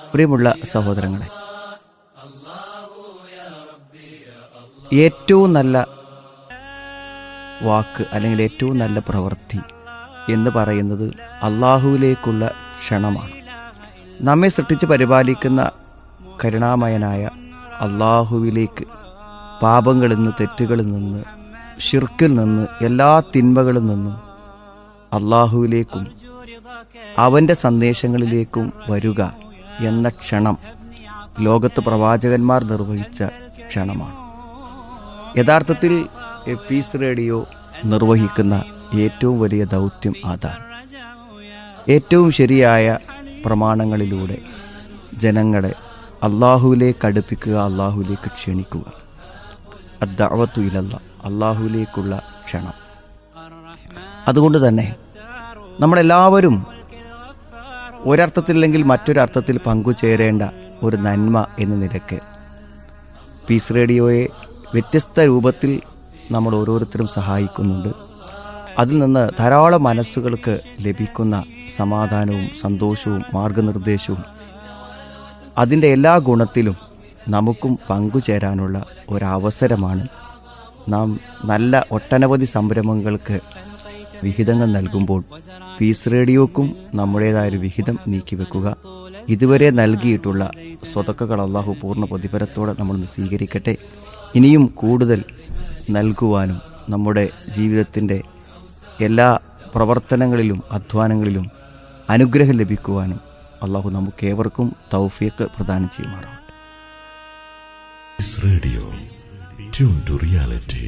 പ്രിയമുള്ള സഹോദരങ്ങളെ ഏറ്റവും നല്ല വാക്ക് അല്ലെങ്കിൽ ഏറ്റവും നല്ല പ്രവൃത്തി എന്ന് പറയുന്നത് അള്ളാഹുവിലേക്കുള്ള ക്ഷണമാണ് നമ്മെ സൃഷ്ടിച്ച് പരിപാലിക്കുന്ന കരുണാമയനായ അള്ളാഹുവിലേക്ക് പാപങ്ങളിൽ നിന്ന് തെറ്റുകളിൽ നിന്ന് ഷിർക്കിൽ നിന്ന് എല്ലാ തിന്മകളിൽ നിന്നും അള്ളാഹുവിലേക്കും അവൻ്റെ സന്ദേശങ്ങളിലേക്കും വരിക എന്ന ക്ഷണം ലോകത്ത് പ്രവാചകന്മാർ നിർവഹിച്ച ക്ഷണമാണ് യഥാർത്ഥത്തിൽ പീസ് റേഡിയോ നിർവഹിക്കുന്ന ഏറ്റവും വലിയ ദൗത്യം അതാണ് ഏറ്റവും ശരിയായ പ്രമാണങ്ങളിലൂടെ ജനങ്ങളെ അള്ളാഹുവിലേക്ക് അടുപ്പിക്കുക അള്ളാഹുവിലേക്ക് ക്ഷണിക്കുക അദ്ദാവത്തു ഇലല്ല അള്ളാഹുവിലേക്കുള്ള ക്ഷണം അതുകൊണ്ട് തന്നെ നമ്മളെല്ലാവരും ഒരർത്ഥത്തില്ലെങ്കിൽ മറ്റൊരർത്ഥത്തിൽ പങ്കുചേരേണ്ട ഒരു നന്മ എന്ന നിലക്ക് പീസ് റേഡിയോയെ വ്യത്യസ്ത രൂപത്തിൽ നമ്മൾ ഓരോരുത്തരും സഹായിക്കുന്നുണ്ട് അതിൽ നിന്ന് ധാരാളം മനസ്സുകൾക്ക് ലഭിക്കുന്ന സമാധാനവും സന്തോഷവും മാർഗനിർദ്ദേശവും അതിൻ്റെ എല്ലാ ഗുണത്തിലും നമുക്കും പങ്കുചേരാനുള്ള ഒരവസരമാണ് നാം നല്ല ഒട്ടനവധി സംരംഭങ്ങൾക്ക് വിഹിതങ്ങൾ നൽകുമ്പോൾ പീസ് റേഡിയോക്കും നമ്മുടേതായൊരു വിഹിതം നീക്കിവെക്കുക ഇതുവരെ നൽകിയിട്ടുള്ള സ്വതക്കകൾ അള്ളാഹു പൂർണ്ണ പ്രതിഫലത്തോടെ നമ്മൾ സ്വീകരിക്കട്ടെ ഇനിയും കൂടുതൽ നൽകുവാനും നമ്മുടെ ജീവിതത്തിൻ്റെ എല്ലാ പ്രവർത്തനങ്ങളിലും അധ്വാനങ്ങളിലും അനുഗ്രഹം ലഭിക്കുവാനും അള്ളാഹു നമുക്കേവർക്കും തൗഫീഖ് പ്രദാനം ചെയ്യുമാറാവട്ടെ This radio, tuned to reality.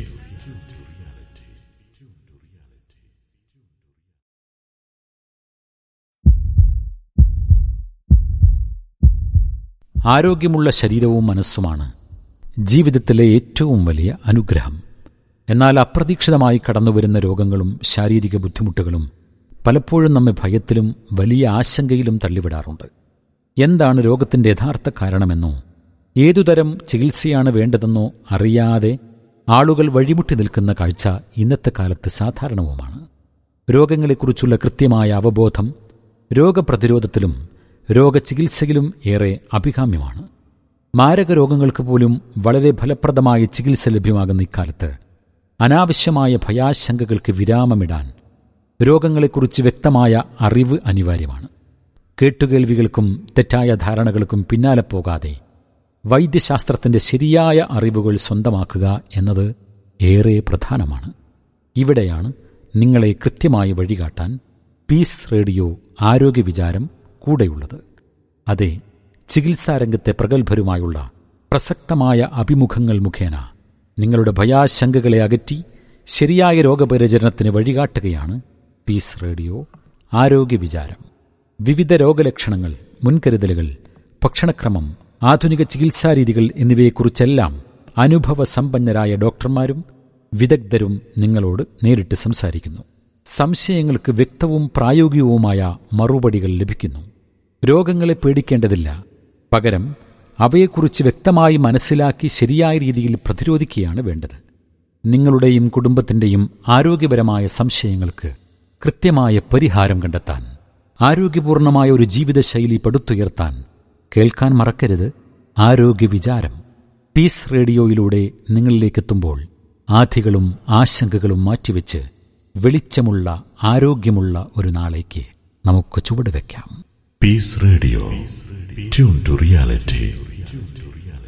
ആരോഗ്യമുള്ള ശരീരവും മനസ്സുമാണ് ജീവിതത്തിലെ ഏറ്റവും വലിയ അനുഗ്രഹം എന്നാൽ അപ്രതീക്ഷിതമായി കടന്നുവരുന്ന രോഗങ്ങളും ശാരീരിക ബുദ്ധിമുട്ടുകളും പലപ്പോഴും നമ്മെ ഭയത്തിലും വലിയ ആശങ്കയിലും തള്ളിവിടാറുണ്ട് എന്താണ് രോഗത്തിന്റെ യഥാർത്ഥ കാരണമെന്നോ ഏതുതരം ചികിത്സയാണ് വേണ്ടതെന്നോ അറിയാതെ ആളുകൾ വഴിമുട്ടി നിൽക്കുന്ന കാഴ്ച ഇന്നത്തെ കാലത്ത് സാധാരണവുമാണ് രോഗങ്ങളെക്കുറിച്ചുള്ള കൃത്യമായ അവബോധം രോഗപ്രതിരോധത്തിലും രോഗചികിത്സയിലും ഏറെ അഭികാമ്യമാണ് മാരക രോഗങ്ങൾക്ക് പോലും വളരെ ഫലപ്രദമായ ചികിത്സ ലഭ്യമാകുന്ന ഇക്കാലത്ത് അനാവശ്യമായ ഭയാശങ്കകൾക്ക് വിരാമമിടാൻ രോഗങ്ങളെക്കുറിച്ച് വ്യക്തമായ അറിവ് അനിവാര്യമാണ് കേട്ടുകേൾവികൾക്കും തെറ്റായ ധാരണകൾക്കും പിന്നാലെ പോകാതെ വൈദ്യശാസ്ത്രത്തിന്റെ ശരിയായ അറിവുകൾ സ്വന്തമാക്കുക എന്നത് ഏറെ പ്രധാനമാണ് ഇവിടെയാണ് നിങ്ങളെ കൃത്യമായി വഴികാട്ടാൻ പീസ് റേഡിയോ ആരോഗ്യ വിചാരം കൂടെയുള്ളത് അതെ ചികിത്സാരംഗത്തെ പ്രഗത്ഭരുമായുള്ള പ്രസക്തമായ അഭിമുഖങ്ങൾ മുഖേന നിങ്ങളുടെ ഭയാശങ്കകളെ അകറ്റി ശരിയായ രോഗപരിചരണത്തിന് വഴികാട്ടുകയാണ് പീസ് റേഡിയോ ആരോഗ്യ വിചാരം വിവിധ രോഗലക്ഷണങ്ങൾ മുൻകരുതലുകൾ ഭക്ഷണക്രമം ആധുനിക ചികിത്സാരീതികൾ എന്നിവയെക്കുറിച്ചെല്ലാം അനുഭവ സമ്പന്നരായ ഡോക്ടർമാരും വിദഗ്ധരും നിങ്ങളോട് നേരിട്ട് സംസാരിക്കുന്നു സംശയങ്ങൾക്ക് വ്യക്തവും പ്രായോഗികവുമായ മറുപടികൾ ലഭിക്കുന്നു രോഗങ്ങളെ പേടിക്കേണ്ടതില്ല പകരം അവയെക്കുറിച്ച് വ്യക്തമായി മനസ്സിലാക്കി ശരിയായ രീതിയിൽ പ്രതിരോധിക്കുകയാണ് വേണ്ടത് നിങ്ങളുടെയും കുടുംബത്തിന്റെയും ആരോഗ്യപരമായ സംശയങ്ങൾക്ക് കൃത്യമായ പരിഹാരം കണ്ടെത്താൻ ആരോഗ്യപൂർണമായ ഒരു ജീവിതശൈലി പടുത്തുയർത്താൻ കേൾക്കാൻ മറക്കരുത് ആരോഗ്യ വിചാരം പീസ് റേഡിയോയിലൂടെ നിങ്ങളിലേക്കെത്തുമ്പോൾ ആധികളും ആശങ്കകളും മാറ്റിവെച്ച് വെളിച്ചമുള്ള ആരോഗ്യമുള്ള ഒരു നാളേക്ക് നമുക്ക് ചുവടുവെക്കാം Peace Radio, tuned to reality.